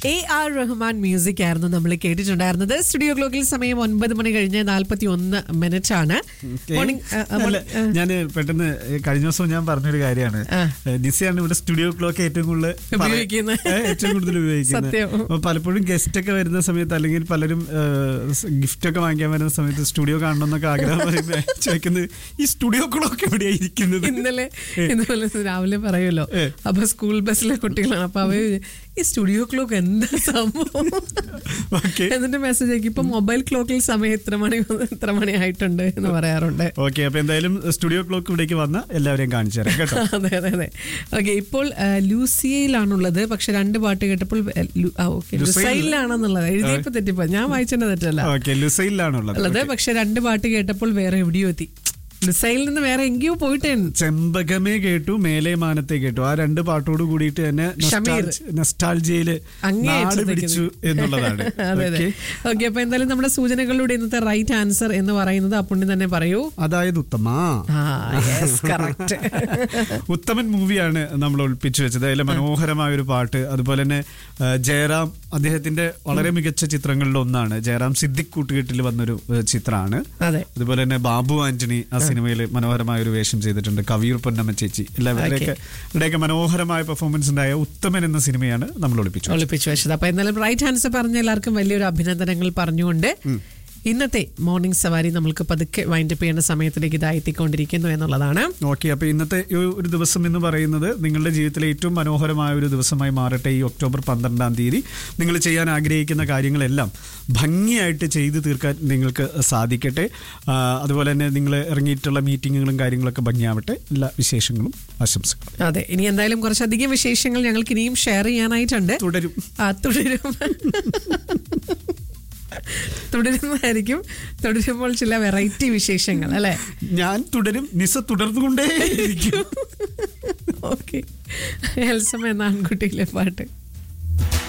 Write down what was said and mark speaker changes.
Speaker 1: A R Rahman music ആയിരുന്നു നമ്മൾ കേട്ടിട്ടുണ്ടായിരുന്നത് studio ക്ലോക്കിൽ സമയം ഒൻപത് മണി കഴിഞ്ഞ് നാൽപ്പത്തി ഒന്ന് മിനിറ്റ് ആണ് മോർണിംഗ്
Speaker 2: അല്ല ഞാൻ പെട്ടെന്ന് കഴിഞ്ഞ ദിവസം ഞാൻ പറഞ്ഞൊരു കാര്യമാണ്
Speaker 1: ആ.
Speaker 2: നിസയാണ് ഇവിടെ സ്റ്റുഡിയോ ക്ലോക്ക് ഏറ്റവും കൂടുതൽ പറ-
Speaker 1: ഉപയോഗിക്കുന്നത്.
Speaker 2: ഏ, ഏറ്റവും കൂടുതൽ ഉപയോഗിക്കുന്നത്
Speaker 1: സത്യം.
Speaker 2: അപ്പൊ പലപ്പോഴും ഗസ്റ്റ് ഒക്കെ വരുന്ന സമയത്ത് അല്ലെങ്കിൽ പലരും ഗിഫ്റ്റ് ഒക്കെ വാങ്ങിക്കാൻ വരുന്ന സമയത്ത് സ്റ്റുഡിയോ കാണണം എന്നൊക്കെ ആഗ്രഹം പറയുമ്പോൾ ചോദിക്കുന്നത് ഈ സ്റ്റുഡിയോ ക്ലോക്ക് എവിടെയാ ഇരിക്കുന്നത്
Speaker 1: ഇന്നലെ ഇന്നലെ രാവിലെ പറയുമല്ലോ
Speaker 2: ഏ.
Speaker 1: അപ്പൊ സ്കൂൾ ബസ്സിലെ കുട്ടികളാണ് അപ്പൊ അവര് ഈ സ്റ്റുഡിയോ ക്ലോക്ക് എന്താ സംഭവം
Speaker 2: ഓക്കെ
Speaker 1: എന്നിട്ട് മെസ്സേജ് ആക്കി ഇപ്പൊ മൊബൈൽ ക്ലോക്കിൽ സമയം ഇത്ര മണി മുതൽ ഇത്ര മണി ആയിട്ടുണ്ട് എന്ന് പറയാറുണ്ട്
Speaker 2: ഓക്കെ അപ്പൊ എന്തായാലും സ്റ്റുഡിയോ ക്ലോക്ക് ഇവിടേക്ക് വന്ന എല്ലാവരെയും കാണിച്ചു തരാം കേട്ടോ
Speaker 1: അതെ അതെ അതെ ഓക്കെ ഇപ്പോൾ ആ, ലൂസിയയിലാണുള്ളത് പക്ഷെ രണ്ട് പാട്ട് കേട്ടപ്പോൾ ആ, ലു- ആ, ഓക്കെ
Speaker 2: ലുസൈൽ-
Speaker 1: ലുസൈലിലാണെന്നുള്ളത് എഴുതിയപ്പോ തെറ്റിപ്പോ ഞാൻ വായിച്ചതിന്റെ തെറ്റല്ല
Speaker 2: ഓക്കെ ലുസൈലിലാണുള്ളത്
Speaker 1: ഉള്ളത് പക്ഷെ രണ്ട് പാട്ട് കേട്ടപ്പോൾ വേറെ എവിടെയോ എത്തി ലുസൈലിൽ നിന്ന് വേറെ എங்கേയോ പോയിട്ടേ
Speaker 2: ചെമ്പകമേ കേട്ടു മേലെ മാനത്തെ കേട്ടു ആ രണ്ട് പാട്ടോട് കൂടിയിട്ട് തന്നെ
Speaker 1: ഷമീർ.
Speaker 2: നെസ്റ്റാൾജിയില്
Speaker 1: അങ്ങേ
Speaker 2: നാട്
Speaker 1: അറ്റത്തേക്ക്
Speaker 2: പിടിച്ചു എന്നുള്ളതാണ്
Speaker 1: അതെ അതെ
Speaker 2: Okay.
Speaker 1: ഓക്കെ അപ്പൊ എന്തായാലും നമ്മുടെ സൂചനകളിലൂടെ ഇന്നത്തെ റൈറ്റ് ആൻസർ എന്ന് പറയുന്നത് അപ്പുണ്ണി തന്നെ പറയൂ
Speaker 2: അതായത് ഉത്തമ
Speaker 1: ആ യെസ് കറക്റ്റ്
Speaker 2: ഉത്തമൻ മൂവിയാണ് നമ്മൾ ഒളിപ്പിച്ചു വെച്ചത് അതിലെ മനോഹരമായ ഒരു പാട്ട് അതുപോലെ തന്നെ ആ, ജയറാം അദ്ദേഹത്തിന്റെ വളരെ മികച്ച ചിത്രങ്ങളിൽ ഒന്നാണ് ജയറാം സിദ്ദിഖ് കൂട്ടുകെട്ടിൽ വന്നൊരു ആ, ചിത്രമാണ്
Speaker 1: അതെ
Speaker 2: അതുപോലെ തന്നെ ബാബു ആന്റണി ആ സിനിമയിൽ മനോഹരമായ ഒരു വേഷം ചെയ്തിട്ടുണ്ട് കവിയൂർ പൊന്നമ്മ ചേച്ചി എല്ലാവരുടെയൊക്കെ ഇവിടെയൊക്കെ മനോഹരമായ പെർഫോമൻസ് ഉണ്ടായ ഉത്തമൻ എന്ന സിനിമയാണ് നമ്മൾ ഒളിപ്പിച്ചു
Speaker 1: ഒളിപ്പിച്ചു വെച്ചത് അപ്പൊ എന്നാലും റൈറ്റ് ആൻസർ പറഞ്ഞ എല്ലാവർക്കും വലിയൊരു അഭിനന്ദനങ്ങൾ പറഞ്ഞുകൊണ്ട് ഇന്നത്തെ മോർണിംഗ് സവാരി നമ്മൾക്ക് പതുക്കെ വൈൻഡപ്പ് ചെയ്യേണ്ട സമയത്തിലേക്ക് ഇതാ എത്തിക്കൊണ്ടിരിക്കുന്നു എന്നുള്ളതാണ്
Speaker 2: ഓക്കെ അപ്പൊ ഇന്നത്തെ ഈ ഒരു ദിവസം എന്ന് പറയുന്നത് നിങ്ങളുടെ ജീവിതത്തിലെ ഏറ്റവും മനോഹരമായ ഒരു ദിവസമായി മാറട്ടെ ഈ ഒക്ടോബർ പന്ത്രണ്ടാം തീയതി നിങ്ങൾ ചെയ്യാൻ ആഗ്രഹിക്കുന്ന കാര്യങ്ങളെല്ലാം ഭംഗിയായിട്ട് ചെയ്തു തീർക്കാൻ നിങ്ങൾക്ക് സാധിക്കട്ടെ ആ, അതുപോലെ തന്നെ നിങ്ങൾ ഇറങ്ങിയിട്ടുള്ള മീറ്റിങ്ങുകളും കാര്യങ്ങളൊക്കെ ഭംഗിയാവട്ടെ എല്ലാ വിശേഷങ്ങളും ആശംസകളും
Speaker 1: അതെ ഇനി എന്തായാലും കുറച്ചധികം വിശേഷങ്ങൾ ഞങ്ങൾക്ക് ഇനിയും ഷെയർ ചെയ്യാനായിട്ടുണ്ട്
Speaker 2: തുടരും
Speaker 1: ആ തുടരും തുടരുന്നതായിരിക്കും തുടരുമ്പോൾ ചില വെറൈറ്റി വിശേഷങ്ങൾ അല്ലെ
Speaker 2: ഞാൻ തുടരും നിസ തുടർന്നുകൊണ്ടേ ഇരിക്കും
Speaker 1: ഓക്കെ എൽസം എന്ന ആൺകുട്ടിയിലെ പാട്ട്